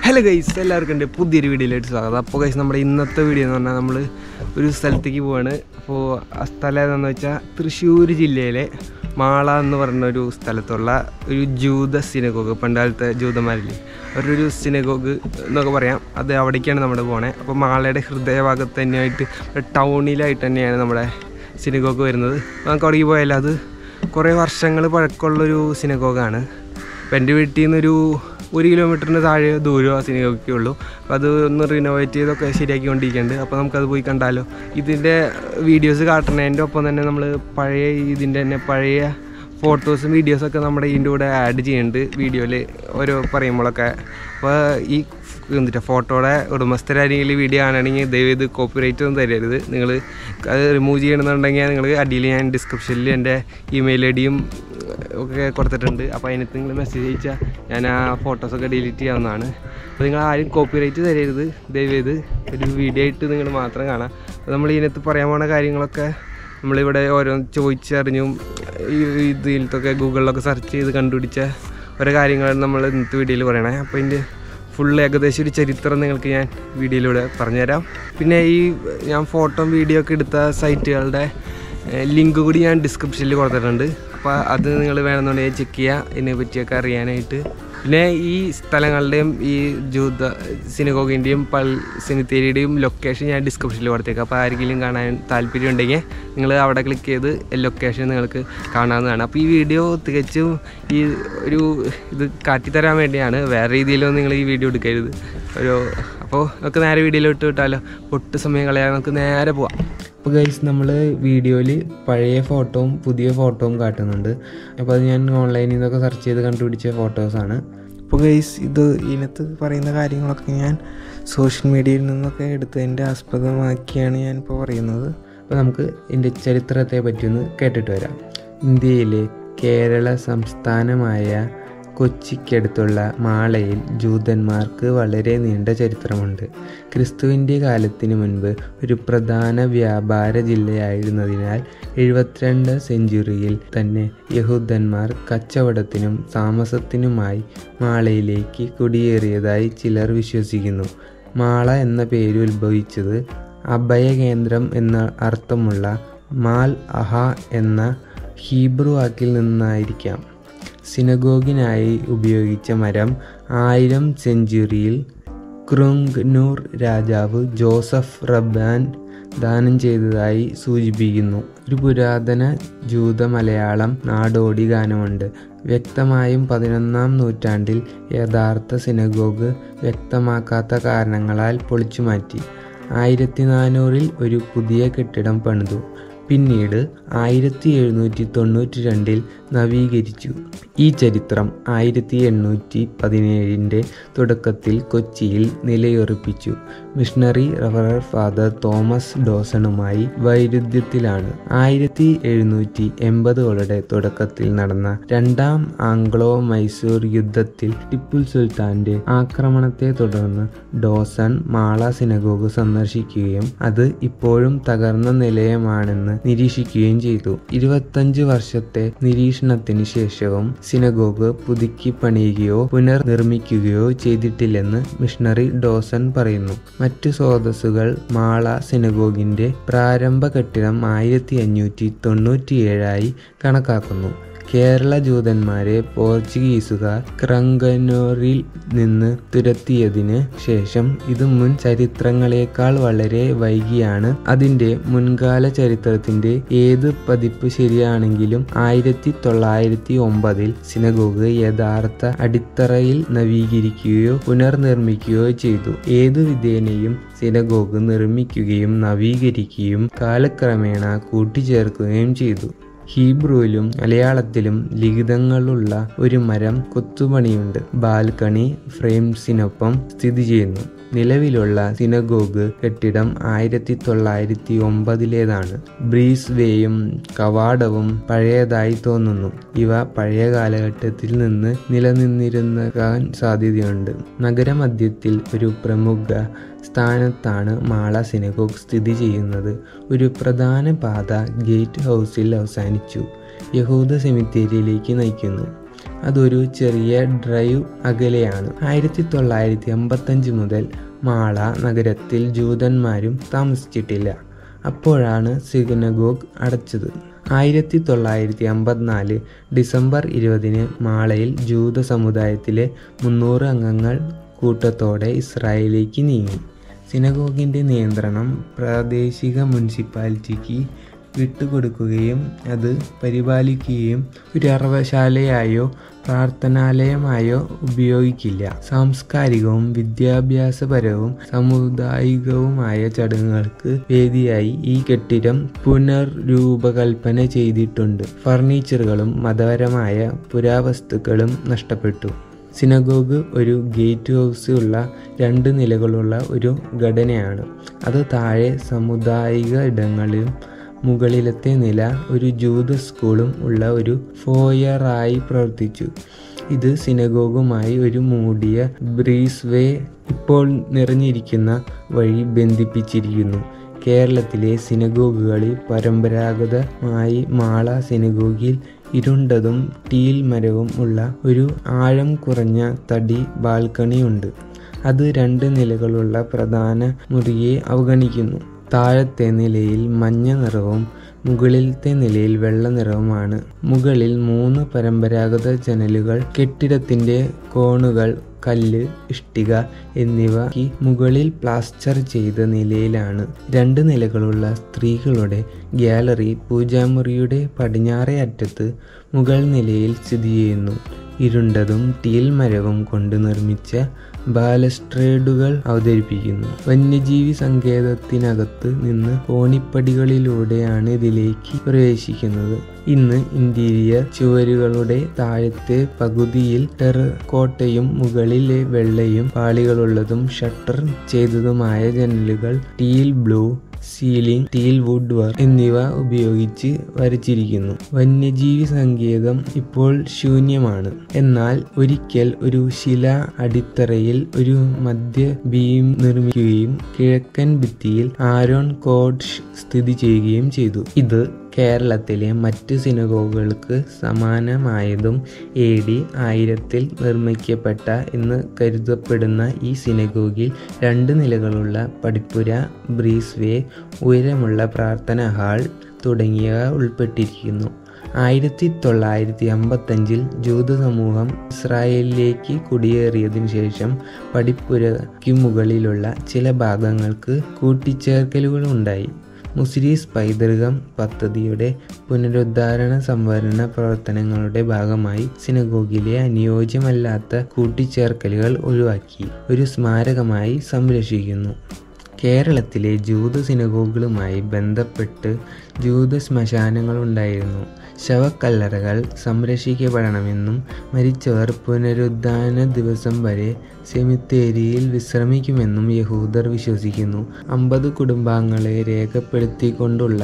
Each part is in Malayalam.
ഹലോ ഗൈസ് എല്ലാവർക്കും എൻ്റെ പുതിയൊരു വീഡിയോയിലായിട്ട് സ്വാഗതം അപ്പോൾ ഗൈസ് നമ്മുടെ ഇന്നത്തെ വീഡിയോ എന്ന് പറഞ്ഞാൽ നമ്മൾ ഒരു സ്ഥലത്തേക്ക് പോവാണ് അപ്പോൾ ആ സ്ഥലം ഏതാണെന്ന് വെച്ചാൽ തൃശ്ശൂർ ജില്ലയിലെ മാള എന്ന് പറഞ്ഞ ഒരു സ്ഥലത്തുള്ള ഒരു ജൂത സിനഗോഗ് പണ്ടാലത്തെ ജൂതന്മാരില്ലേ അവരുടെ ഒരു സിനഗോഗ് എന്നൊക്കെ പറയാം അത് അവിടേക്കാണ് നമ്മൾ പോണേ അപ്പോൾ മാളയുടെ ഹൃദയഭാഗത്ത് തന്നെയായിട്ട് ടൗണിലായിട്ട് തന്നെയാണ് നമ്മുടെ സിനഗോഗ് വരുന്നത് അപ്പോൾ നമുക്ക് അവിടേക്ക് പോയാൽ അത് കുറേ വർഷങ്ങൾ പഴക്കമുള്ളൊരു സിനഗോഗാണ് അപ്പോൾ എൻ്റെ വീട്ടിൽ നിന്നൊരു ഒരു കിലോമീറ്ററിന് താഴെ ദൂരം ആ സിനിമയ്ക്കേ ഉള്ളൂ അപ്പോൾ അത് ഒന്ന് റിനോവേറ്റ് ചെയ്തൊക്കെ ശരിയാക്കിക്കൊണ്ടിരിക്കുന്നുണ്ട് അപ്പോൾ നമുക്കത് പോയി കണ്ടാലോ ഇതിൻ്റെ വീഡിയോസ് കാട്ടുന്നതിൻ്റെ ഒപ്പം തന്നെ നമ്മൾ പഴയ ഇതിൻ്റെ തന്നെ പഴയ ഫോട്ടോസും വീഡിയോസൊക്കെ നമ്മുടെ ഇതിൻ്റെ കൂടെ ആഡ് ചെയ്യുന്നുണ്ട് വീഡിയോയിൽ ഓരോ പറയുമ്പോഴൊക്കെ അപ്പോൾ ഈ എന്നിട്ട് ഫോട്ടോയുടെ ഉടമസ്ഥരാരെങ്കിലും വീഡിയോ കാണുകയാണെങ്കിൽ ദയവ് ഇത് കോപ്പിറൈറ്റ് ഒന്നും തരരുത് നിങ്ങൾ അത് റിമൂവ് ചെയ്യണമെന്നുണ്ടെങ്കിൽ നിങ്ങൾ അടിയിൽ ഞാൻ ഡിസ്ക്രിപ്ഷനിൽ എൻ്റെ ഇമെയിൽ ഐ ഡിയും ഒക്കെ കൊടുത്തിട്ടുണ്ട് അപ്പോൾ അതിനകത്ത് നിങ്ങൾ മെസ്സേജ് അയച്ചാൽ ഞാൻ ആ ഫോട്ടോസൊക്കെ ഡിലീറ്റ് ചെയ്യാവുന്നതാണ് അപ്പോൾ നിങ്ങൾ ആരും കോപ്പിറൈറ്റ് തരരുത് ദയവ് ചെയ്ത് ഒരു വീഡിയോ ആയിട്ട് നിങ്ങൾ മാത്രം കാണാം അപ്പോൾ നമ്മൾ ഇതിനകത്ത് പറയാൻ പോണ കാര്യങ്ങളൊക്കെ നമ്മളിവിടെ ഓരോ ചോദിച്ചറിഞ്ഞും ഈ ഇതിലത്തൊക്കെ ഗൂഗിളിലൊക്കെ സെർച്ച് ചെയ്ത് കണ്ടുപിടിച്ച ഓരോ കാര്യങ്ങളാണ് നമ്മൾ ഇന്നത്തെ വീഡിയോയിൽ പറയണേ അപ്പോൾ ഇതിൻ്റെ ഫുൾ ഏകദേശം ഒരു ചരിത്രം നിങ്ങൾക്ക് ഞാൻ വീഡിയോയിലൂടെ പറഞ്ഞുതരാം പിന്നെ ഈ ഞാൻ ഫോട്ടോ വീഡിയോ ഒക്കെ എടുത്ത സൈറ്റുകളുടെ ലിങ്ക് കൂടി ഞാൻ ഡിസ്ക്രിപ്ഷനിൽ കൊടുത്തിട്ടുണ്ട് അപ്പോൾ അത് നിങ്ങൾ വേണമെന്നുണ്ടെങ്കിൽ ചെക്ക് ചെയ്യുക ഇതിനെ പറ്റിയൊക്കെ അറിയാനായിട്ട് പിന്നെ ഈ സ്ഥലങ്ങളുടെയും ഈ ജൂത സിനഗോഗിൻ്റെയും പൾ സിനിത്തേരിയുടെയും ലൊക്കേഷൻ ഞാൻ ഡിസ്ക്രിപ്ഷനിൽ കൊടുത്തേക്കാം അപ്പോൾ ആരെങ്കിലും കാണാൻ താല്പര്യം ഉണ്ടെങ്കിൽ നിങ്ങൾ അവിടെ ക്ലിക്ക് ചെയ്ത് ലൊക്കേഷൻ നിങ്ങൾക്ക് കാണാവുന്നതാണ് അപ്പോൾ ഈ വീഡിയോ തികച്ചും ഈ ഒരു ഇത് കാട്ടിത്തരാൻ വേണ്ടിയാണ് വേറെ രീതിയിലൊന്നും നിങ്ങൾ ഈ വീഡിയോ എടുക്കരുത് ഒരു അപ്പോൾ നമുക്ക് നേരെ വീഡിയോയിലോട്ട് വിട്ടാലോ ഒട്ട് സമയം കളയാതെ നമുക്ക് നേരെ പോവാം അപ്പോൾ ഗൈസ് നമ്മൾ വീഡിയോയിൽ പഴയ ഫോട്ടോവും പുതിയ ഫോട്ടോവും കാട്ടുന്നുണ്ട് അപ്പോൾ അത് ഞാൻ ഓൺലൈനിൽ നിന്നൊക്കെ സെർച്ച് ചെയ്ത് കണ്ടുപിടിച്ച ഫോട്ടോസാണ് അപ്പോൾ ഗൈസ് ഇത് ഇതിനകത്ത് പറയുന്ന കാര്യങ്ങളൊക്കെ ഞാൻ സോഷ്യൽ മീഡിയയിൽ നിന്നൊക്കെ എടുത്തതിൻ്റെ ആസ്പദമാക്കിയാണ് ഞാനിപ്പോൾ പറയുന്നത് അപ്പോൾ നമുക്ക് ഇതിൻ്റെ ചരിത്രത്തെ പറ്റി ഒന്ന് കേട്ടിട്ട് വരാം ഇന്ത്യയിലെ കേരള സംസ്ഥാനമായ കൊച്ചിക്കടുത്തുള്ള മാളയിൽ ജൂതന്മാർക്ക് വളരെ നീണ്ട ചരിത്രമുണ്ട് ക്രിസ്തുവിൻ്റെ കാലത്തിന് മുൻപ് ഒരു പ്രധാന വ്യാപാര ജില്ലയായിരുന്നതിനാൽ എഴുപത്തിരണ്ട് സെഞ്ചുറിയിൽ തന്നെ യഹൂദന്മാർ കച്ചവടത്തിനും താമസത്തിനുമായി മാളയിലേക്ക് കുടിയേറിയതായി ചിലർ വിശ്വസിക്കുന്നു മാള എന്ന പേര് ഉത്ഭവിച്ചത് അഭയകേന്ദ്രം എന്ന അർത്ഥമുള്ള മാൽ അഹ എന്ന ഹീബ്രു വാക്കിൽ നിന്നായിരിക്കാം സിനഗോഗിനായി ഉപയോഗിച്ച മരം ആയിരം സെഞ്ചുറിയിൽ ക്രുങ്നൂർ രാജാവ് ജോസഫ് റബ്ബാൻ ദാനം ചെയ്തതായി സൂചിപ്പിക്കുന്നു ഒരു പുരാതന ജൂത മലയാളം നാടോടി ഗാനമുണ്ട് വ്യക്തമായും പതിനൊന്നാം നൂറ്റാണ്ടിൽ യഥാർത്ഥ സിനഗോഗ് വ്യക്തമാക്കാത്ത കാരണങ്ങളാൽ പൊളിച്ചുമാറ്റി ആയിരത്തി നാനൂറിൽ ഒരു പുതിയ കെട്ടിടം പണിതു പിന്നീട് ആയിരത്തി എഴുന്നൂറ്റി തൊണ്ണൂറ്റി രണ്ടിൽ നവീകരിച്ചു ഈ ചരിത്രം ആയിരത്തി എണ്ണൂറ്റി പതിനേഴിൻ്റെ തുടക്കത്തിൽ കൊച്ചിയിൽ നിലയുറപ്പിച്ചു മിഷണറി റവറർ ഫാദർ തോമസ് ഡോസണുമായി വൈരുദ്ധ്യത്തിലാണ് ആയിരത്തി എഴുന്നൂറ്റി എൺപതുകളുടെ തുടക്കത്തിൽ നടന്ന രണ്ടാം ആംഗ്ലോ മൈസൂർ യുദ്ധത്തിൽ ടിപ്പു സുൽത്താന്റെ ആക്രമണത്തെ തുടർന്ന് ഡോസൺ മാള സിനഗോഗ് സന്ദർശിക്കുകയും അത് ഇപ്പോഴും തകർന്ന നിലയമാണെന്ന് നിരീക്ഷിക്കുകയും ചെയ്തു ഇരുപത്തഞ്ച് വർഷത്തെ നിരീക്ഷണത്തിന് ശേഷവും സിനഗോഗ് പുതുക്കി പണിയുകയോ പുനർനിർമ്മിക്കുകയോ ചെയ്തിട്ടില്ലെന്ന് മിഷണറി ഡോസൺ പറയുന്നു മറ്റു സ്രോതസ്സുകൾ മാള സിനഗോഗിന്റെ പ്രാരംഭ കെട്ടിടം ആയിരത്തി അഞ്ഞൂറ്റി തൊണ്ണൂറ്റിയേഴായി കണക്കാക്കുന്നു കേരള ജൂതന്മാരെ പോർച്ചുഗീസുകാർ ക്രങ്കനോറിൽ നിന്ന് തുരത്തിയതിന് ശേഷം ഇത് മുൻ ചരിത്രങ്ങളെക്കാൾ വളരെ വൈകിയാണ് അതിന്റെ മുൻകാല ചരിത്രത്തിന്റെ ഏത് പതിപ്പ് ശരിയാണെങ്കിലും ആയിരത്തി തൊള്ളായിരത്തി ഒമ്പതിൽ സിനഗോഗ് യഥാർത്ഥ അടിത്തറയിൽ നവീകരിക്കുകയോ പുനർനിർമ്മിക്കുകയോ ചെയ്തു ഏതു വിധേനയും സിനഗോഗ് നിർമ്മിക്കുകയും നവീകരിക്കുകയും കാലക്രമേണ കൂട്ടിച്ചേർക്കുകയും ചെയ്തു ഹീബ്രുവിലും മലയാളത്തിലും ലിഖിതങ്ങളുള്ള ഒരു മരം കൊത്തുപണിയുണ്ട് ബാൽക്കണി ഫ്രെയിംസിനൊപ്പം സ്ഥിതി ചെയ്യുന്നു നിലവിലുള്ള സിനഗോഗ് കെട്ടിടം ആയിരത്തി തൊള്ളായിരത്തി ഒമ്പതിലേതാണ് ബ്രീസ് വേയും കവാടവും പഴയതായി തോന്നുന്നു ഇവ പഴയ കാലഘട്ടത്തിൽ നിന്ന് നിലനിന്നിരുന്നകാൻ സാധ്യതയുണ്ട് നഗരമധ്യത്തിൽ ഒരു പ്രമുഖ സ്ഥാനത്താണ് മാള സിനഗോഗ് സ്ഥിതി ചെയ്യുന്നത് ഒരു പ്രധാന പാത ഗേറ്റ് ഹൗസിൽ അവസാനിച്ചു യഹൂദ സെമിത്തേരിയിലേക്ക് നയിക്കുന്നു അതൊരു ചെറിയ ഡ്രൈവ് അകലെയാണ് ആയിരത്തി തൊള്ളായിരത്തി അമ്പത്തഞ്ച് മുതൽ മാള നഗരത്തിൽ ജൂതന്മാരും താമസിച്ചിട്ടില്ല അപ്പോഴാണ് സിഗനഗോഗ് അടച്ചത് ആയിരത്തി തൊള്ളായിരത്തി അമ്പത്തിനാല് ഡിസംബർ ഇരുപതിന് മാളയിൽ ജൂത സമുദായത്തിലെ മുന്നൂറ് അംഗങ്ങൾ കൂട്ടത്തോടെ ഇസ്രായേലിലേക്ക് നീങ്ങി സിനഗോഗിൻ്റെ നിയന്ത്രണം പ്രാദേശിക മുനിസിപ്പാലിറ്റിക്ക് വിട്ടുകൊടുക്കുകയും അത് പരിപാലിക്കുകയും ഒരു അറവശാലയായോ പ്രാർത്ഥനാലയമായോ ഉപയോഗിക്കില്ല സാംസ്കാരികവും വിദ്യാഭ്യാസപരവും സാമുദായികവുമായ ചടങ്ങുകൾക്ക് വേദിയായി ഈ കെട്ടിടം പുനർരൂപകൽപ്പന ചെയ്തിട്ടുണ്ട് ഫർണിച്ചറുകളും മതപരമായ പുരാവസ്തുക്കളും നഷ്ടപ്പെട്ടു സിനഗോഗ് ഒരു ഗേറ്റ് ഹൗസ് ഉള്ള രണ്ട് നിലകളുള്ള ഒരു ഘടനയാണ് അത് താഴെ സാമുദായിക ഇടങ്ങളിലും മുകളിലത്തെ നില ഒരു ജൂത സ്കൂളും ഉള്ള ഒരു ഫോയറായി പ്രവർത്തിച്ചു ഇത് സിനഗോഗുമായി ഒരു മൂടിയ ബ്രീസ് വേ ഇപ്പോൾ നിറഞ്ഞിരിക്കുന്ന വഴി ബന്ധിപ്പിച്ചിരിക്കുന്നു കേരളത്തിലെ സിനഗോഗുകളിൽ പരമ്പരാഗതമായി മാള സിനഗോഗിൽ ഇരുണ്ടതും ടീൽ മരവും ഉള്ള ഒരു ആഴം കുറഞ്ഞ തടി ബാൽക്കണിയുണ്ട് അത് രണ്ട് നിലകളുള്ള പ്രധാന മുറിയെ അവഗണിക്കുന്നു താഴത്തെ നിലയിൽ മഞ്ഞ നിറവും മുകളിലത്തെ നിലയിൽ വെള്ള നിറവുമാണ് മുകളിൽ മൂന്ന് പരമ്പരാഗത ജനലുകൾ കെട്ടിടത്തിന്റെ കോണുകൾ കല്ല് ഇഷ്ടിക എന്നിവ ഈ മുകളിൽ പ്ലാസ്റ്റർ ചെയ്ത നിലയിലാണ് രണ്ട് നിലകളുള്ള സ്ത്രീകളുടെ ഗ്യാലറി പൂജാമുറിയുടെ പടിഞ്ഞാറേ അറ്റത്ത് മുകൾ നിലയിൽ സ്ഥിതി ചെയ്യുന്നു ഇരുണ്ടതും ടീൽ മരവും കൊണ്ട് നിർമ്മിച്ച ബാലസ്ട്രേഡുകൾ അവതരിപ്പിക്കുന്നു വന്യജീവി സങ്കേതത്തിനകത്ത് നിന്ന് കോണിപ്പടികളിലൂടെയാണ് ഇതിലേക്ക് പ്രവേശിക്കുന്നത് ഇന്ന് ഇന്റീരിയർ ചുവരുകളുടെ താഴത്തെ പകുതിയിൽ ടെറക്കോട്ടയും മുകളിലെ വെള്ളയും പാളികളുള്ളതും ഷട്ടർ ചെയ്തതുമായ ജനലുകൾ teal blue ceiling teal wood work എന്നിവ ഉപയോഗിച്ച് വരച്ചിരിക്കുന്നു വന്യജീവി സങ്കേതം ഇപ്പോൾ ശൂന്യമാണ് എന്നാൽ ഒരിക്കൽ ഒരു ശില അടിത്തറയിൽ ഒരു മധ്യ ബീം നിർമ്മിക്കുകയും കിഴക്കൻ ഭിത്തിയിൽ ആരോൺ കോഡ്ഷ് സ്ഥിതി ചെയ്യുകയും ചെയ്തു ഇത് കേരളത്തിലെ മറ്റ് സിനഗോഗുകൾക്ക് സമാനമായതും എ ഡി ആയിരത്തിൽ നിർമ്മിക്കപ്പെട്ട എന്ന് കരുതപ്പെടുന്ന ഈ സിനഗോഗിൽ രണ്ട് നിലകളുള്ള പടിപ്പുര ബ്രീസ് വേ ഉയരമുള്ള പ്രാർത്ഥന ഹാൾ തുടങ്ങിയവ ഉൾപ്പെട്ടിരിക്കുന്നു ആയിരത്തി തൊള്ളായിരത്തി അമ്പത്തഞ്ചിൽ ജൂത സമൂഹം ഇസ്രായേലിലേക്ക് കുടിയേറിയതിനു ശേഷം പടിപ്പുരയ്ക്ക് മുകളിലുള്ള ചില ഭാഗങ്ങൾക്ക് കൂട്ടിച്ചേർക്കലുകൾ ഉണ്ടായി മുസ്ലിസ് പൈതൃകം പദ്ധതിയുടെ പുനരുദ്ധാരണ സംവരണ പ്രവർത്തനങ്ങളുടെ ഭാഗമായി സിനഗോഗിലെ അനുയോജ്യമല്ലാത്ത കൂട്ടിച്ചേർക്കലുകൾ ഒഴിവാക്കി ഒരു സ്മാരകമായി സംരക്ഷിക്കുന്നു കേരളത്തിലെ ജൂത സിനഗോഗുകളുമായി ബന്ധപ്പെട്ട് ജൂത ശ്മശാനങ്ങളുണ്ടായിരുന്നു ശവക്കല്ലറകൾ സംരക്ഷിക്കപ്പെടണമെന്നും മരിച്ചവർ പുനരുദ്ധാന ദിവസം വരെ സെമിത്തേരിയിൽ വിശ്രമിക്കുമെന്നും യഹൂദർ വിശ്വസിക്കുന്നു അമ്പത് കുടുംബാംഗങ്ങളെ രേഖപ്പെടുത്തിക്കൊണ്ടുള്ള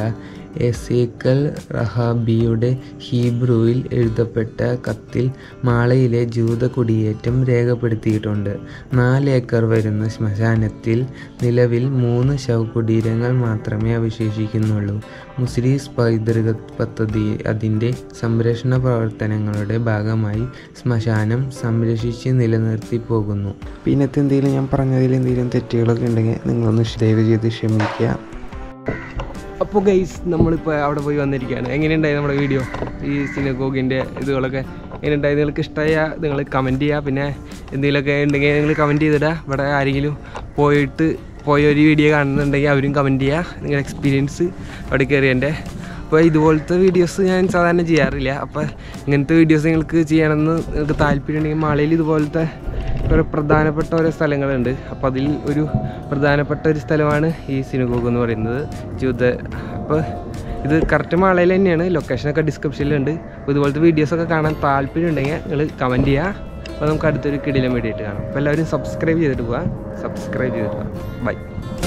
എസേക്കൽ റഹാബിയുടെ ഹീബ്രുവിൽ എഴുതപ്പെട്ട കത്തിൽ മാളയിലെ ജൂത കുടിയേറ്റം രേഖപ്പെടുത്തിയിട്ടുണ്ട് നാല് ഏക്കർ വരുന്ന ശ്മശാനത്തിൽ നിലവിൽ മൂന്ന് ശവകുടീരങ്ങൾ മാത്രമേ അവശേഷിക്കുന്നുള്ളൂ മുസ്ലിസ് പൈതൃക പദ്ധതി അതിൻ്റെ സംരക്ഷണ പ്രവർത്തനങ്ങളുടെ ഭാഗമായി ശ്മശാനം സംരക്ഷിച്ച് നിലനിർത്തി പോകുന്നു പിന്നത്തെ എന്തെങ്കിലും ഞാൻ പറഞ്ഞതിൽ എന്തെങ്കിലും തെറ്റുകളൊക്കെ ഉണ്ടെങ്കിൽ നിങ്ങളൊന്ന് ദയവ് ചെയ്ത് ക്ഷമിക്കുക അപ്പോൾ ഗൈസ് നമ്മളിപ്പോൾ അവിടെ പോയി വന്നിരിക്കുകയാണ് എങ്ങനെയുണ്ടായി നമ്മുടെ വീഡിയോ ഈ സിനഗോഗിൻ്റെ ഇതുകളൊക്കെ എങ്ങനെയുണ്ടായി നിങ്ങൾക്ക് ഇഷ്ടമായ നിങ്ങൾ കമൻറ്റ് ചെയ്യുക പിന്നെ എന്തെങ്കിലുമൊക്കെ ഉണ്ടെങ്കിൽ നിങ്ങൾ കമൻറ്റ് ചെയ്തിടുക ഇവിടെ ആരെങ്കിലും പോയിട്ട് പോയ ഒരു വീഡിയോ കാണുന്നുണ്ടെങ്കിൽ അവരും കമൻറ്റ് ചെയ്യുക നിങ്ങളുടെ എക്സ്പീരിയൻസ് അവിടെ കയറിയതിൻ്റെ അപ്പോൾ ഇതുപോലത്തെ വീഡിയോസ് ഞാൻ സാധാരണ ചെയ്യാറില്ല അപ്പോൾ ഇങ്ങനത്തെ വീഡിയോസ് നിങ്ങൾക്ക് ചെയ്യണമെന്ന് നിങ്ങൾക്ക് താല്പര്യം ഉണ്ടെങ്കിൽ മാളയിൽ ഇതുപോലത്തെ കുറേ പ്രധാനപ്പെട്ട ഓരോ സ്ഥലങ്ങളുണ്ട് അപ്പോൾ അതിൽ ഒരു പ്രധാനപ്പെട്ട ഒരു സ്ഥലമാണ് ഈ സിനഗോഗ് എന്ന് പറയുന്നത് ജൂത അപ്പോൾ ഇത് കറക്റ്റ് മാളയിൽ തന്നെയാണ് ലൊക്കേഷനൊക്കെ ഡിസ്ക്രിപ്ഷനിലുണ്ട് അപ്പോൾ ഇതുപോലത്തെ വീഡിയോസൊക്കെ കാണാൻ താല്പര്യം ഉണ്ടെങ്കിൽ നിങ്ങൾ കമൻറ്റ് ചെയ്യുക അപ്പോൾ നമുക്ക് അടുത്തൊരു കിടിലം വേണ്ടിയിട്ട് കാണാം അപ്പോൾ എല്ലാവരും സബ്സ്ക്രൈബ് ചെയ്തിട്ട് പോവാം സബ്സ്ക്രൈബ് ചെയ്തിട്ട് പോവാം ബൈ